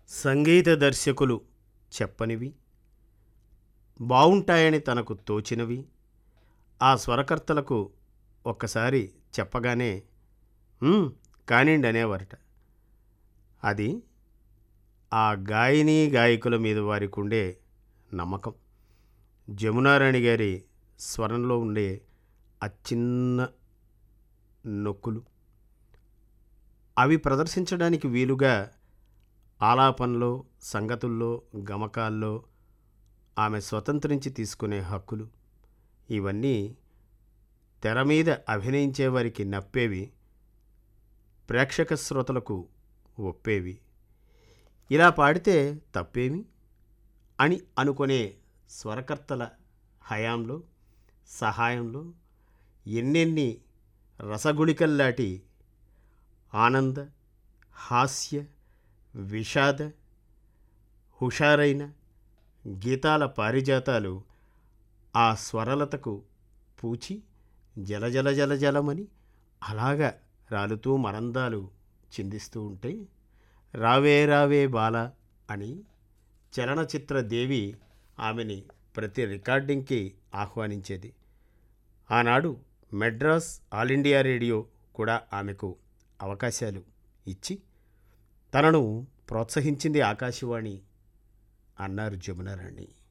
సంగీత దర్శకులు చెప్పనివి బావుంటాయని తనకు తోచినవి ఆ స్వరకర్తలకు ఒక్కసారి చెప్పగానే "ఉమ్, కానిండి అనేవారట అది ఆ గాయని గాయకుల మీద వారికి ఉండే నమ్మకం జమునారాణి గారి స్వరంలో ఉండే ఆ చిన్న నొక్కులు అవి ప్రదర్శించడానికి వీలుగా ఆలాపనలో సంగతుల్లో గమకాల్లో ఆమె స్వతంత్రించి తీసుకునే హక్కులు ఇవన్నీ తెర మీద అభినయించే వారికి నప్పేవి ప్రేక్షక శ్రోతలకు ఒప్పేవి ఇలా పాడితే తప్పేమి అని అనుకునే స్వరకర్తల హయాంలో సహాయంలో ఎన్నెన్ని రసగుళికల్లాటి ఆనంద హాస్య విషాద హుషారైన గీతాల పారిజాతాలు ఆ స్వరలతకు పూచి జలజల జల జలమని అలాగా రాలుతూ మరందాలు చిందిస్తూ ఉంటే రావే రావే బాల అని చలనచిత్ర దేవి ఆమెని ప్రతి రికార్డింగ్కి ఆహ్వానించేది ఆనాడు మెడ్రాస్ ఆల్ ఇండియా రేడియో కూడా ఆమెకు అవకాశాలు ఇచ్చి తనను ప్రోత్సహించింది ఆకాశవాణి అన్నారు జమునారాణి